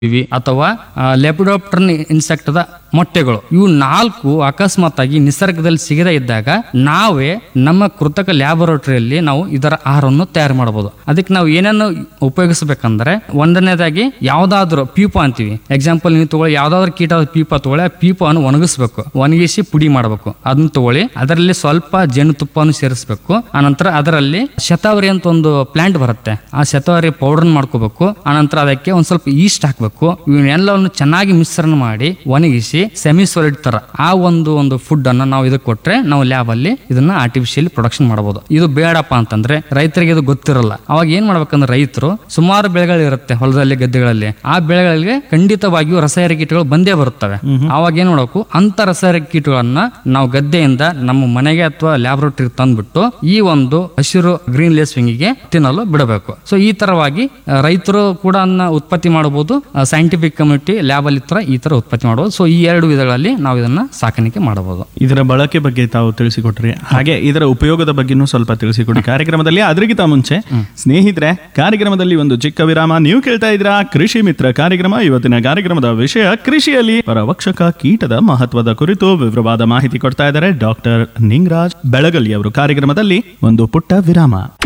EV ಅಥವಾ ಲೆಪಿಡೋಪ್ಟರ್ನ್ ಇನ್ಸೆಕ್ಟದ ಮೊಟ್ಟೆಗಳು ಇವು ನಾಲ್ಕು ಅಕಸ್ಮಾತ್ ಆಗಿ ನಿಸರ್ಗದಲ್ಲಿ ಸಿಗದೇ ಇದ್ದಾಗ ನಾವೇ ನಮ್ಮ ಕೃತಕ ಲ್ಯಾಬೊರೇಟರಿಯಲ್ಲಿ ನಾವು ಇದರ ಆಹಾರವನ್ನು ತಯಾರು ಮಾಡಬಹುದು ಅದಕ್ಕೆ ನಾವು ಏನೇನು ಉಪಯೋಗಿಸಬೇಕಂದ್ರೆ ಒಂದನೇದಾಗಿ ಯಾವ್ದಾದ್ರು ಪೀಪ ಅಂತೀವಿ ಎಕ್ಸಾಂಪಲ್ ನೀವು ತಗೊಳ್ಳಿ ಯಾವ್ದಾದ್ರು ಕೀಟದ ಪೀಪ ತಗೊಳ್ಳಿ ಆ ಪೀಪವನ್ನು ಒಣಗಿಸ್ಬೇಕು ಒಣಗಿಸಿ ಪುಡಿ ಮಾಡಬೇಕು ಅದನ್ನ ತಗೊಳ್ಳಿ ಅದರಲ್ಲಿ ಸ್ವಲ್ಪ ಜೇನುತುಪ್ಪವನ್ನು ಸೇರಿಸಬೇಕು ಆನಂತರ ಅದರಲ್ಲಿ ಶತಾವರಿ ಅಂತ ಒಂದು ಪ್ಲಾಂಟ್ ಬರುತ್ತೆ ಆ ಶತಾವರಿ ಪೌಡರ್ ಮಾಡ್ಕೋಬೇಕು ಆನಂತರ ಅದಕ್ಕೆ ಒಂದ್ ಸ್ವಲ್ಪ ಈಸ್ಟ್ ಹಾಕ್ಬೇಕು ಇವನ್ನೆಲ್ಲವನ್ನು ಚೆನ್ನಾಗಿ ಮಿಶ್ರಣ ಮಾಡಿ ಒಣಗಿಸಿ ಸೆಮಿ ಸಾಲಿಡ್ ತರ ಆ ಒಂದು ಒಂದು ಫುಡ್ ಅನ್ನ ನಾವು ಇದಕ್ಕೆ ಕೊಟ್ರೆ ನಾವು ಲ್ಯಾಬ್ ಅಲ್ಲಿ ಇದನ್ನ ಆರ್ಟಿಫಿಷಿಯಲಿ ಪ್ರೊಡಕ್ಷನ್ ಮಾಡಬಹುದು ಇದು ಬೇಡಪ್ಪ ಅಂತಂದ್ರೆ ರೈತರಿಗೆ ಇದು ಗೊತ್ತಿರಲ್ಲ ಅವಾಗ ಏನ್ ಮಾಡ್ಬೇಕಂದ್ರೆ ರೈತರು ಸುಮಾರು ಬೆಳೆಗಳು ಇರುತ್ತೆ ಹೊಲದಲ್ಲಿ ಗದ್ದೆಗಳಲ್ಲಿ ಆ ಬೆಳೆಗಳಿಗೆ ಖಂಡಿತವಾಗಿಯೂ ರಸಾಯನಿಕ ಕೀಟಗಳು ಬಂದೇ ಬರುತ್ತವೆ ಅವಾಗ ಏನ್ ಮಾಡಬೇಕು ಅಂತ ರಸಾಯನಿಕ ಕೀಟಗಳನ್ನ ನಾವು ಗದ್ದೆಯಿಂದ ನಮ್ಮ ಮನೆಗೆ ಅಥವಾ ಲ್ಯಾಬ್ರೋಟರಿ ತಂದ್ಬಿಟ್ಟು ಈ ಒಂದು ಹಸಿರು ಗ್ರೀನ್ ಲೇಸ್ವಿಂಗಿಗೆ ತಿನ್ನಲು ಬಿಡಬೇಕು ಸೊ ಈ ತರವಾಗಿ ಆ, ರೈತರು ಕೂಡ ಅದನ್ನ ಉತ್ಪತ್ತಿ ಮಾಡಬಹುದು ಸೈಂಟಿಫಿಕ್ ಕಮ್ಯುನಿಟಿ ಲ್ಯಾಬ್ ಅಲ್ಲಿ ತರ ಈ ತರ ಉತ್ಪತ್ತಿ ಮಾಡಬಹುದು ಸೊ ಈ ಎರಡು ವಿಧಗಳಲ್ಲಿ ನಾವು ಇದನ್ನ ಸಾಕಾಣಿಕೆ ಮಾಡಬಹುದು ಇದರ ಬಳಕೆ ಬಗ್ಗೆ ತಾವು ತಿಳಿಸಿಕೊಟ್ರಿ ಹಾಗೆ ಇದರ ಉಪಯೋಗದ ಬಗ್ಗೆನೂ ಸ್ವಲ್ಪ ತಿಳಿಸಿಕೊಡಿ ಕಾರ್ಯಕ್ರಮದಲ್ಲಿ ಅದರಿಗಿಂತ ಮುಂಚೆ ಸ್ನೇಹಿತರೆ ಕಾರ್ಯಕ್ರಮದಲ್ಲಿ ಒಂದು ಚಿಕ್ಕ ವಿರಾಮ ನೀವು ಕೇಳ್ತಾ ಇದ್ದೀರಾ ಕೃಷಿ ಮಿತ್ರ ಕಾರ್ಯಕ್ರಮ ಇವತ್ತಿನ ಕಾರ್ಯಕ್ರಮದ ವಿಷಯ ಕೃಷಿಯಲ್ಲಿ ಪರವಕ್ಷಕ ಕೀಟದ ಮಹತ್ವದ ಕುರಿತು ವಿವರವಾದ ಮಾಹಿತಿ ಕೊಡ್ತಾ ಇದ್ದಾರೆ ಡಾಕ್ಟರ್ ನಿಂಗರಾಜ್ ಬೆಳಗಲಿ ಅವರು ಕಾರ್ಯಕ್ರಮದಲ್ಲಿ ಒಂದು ಪುಟ್ಟ ವಿರಾಮ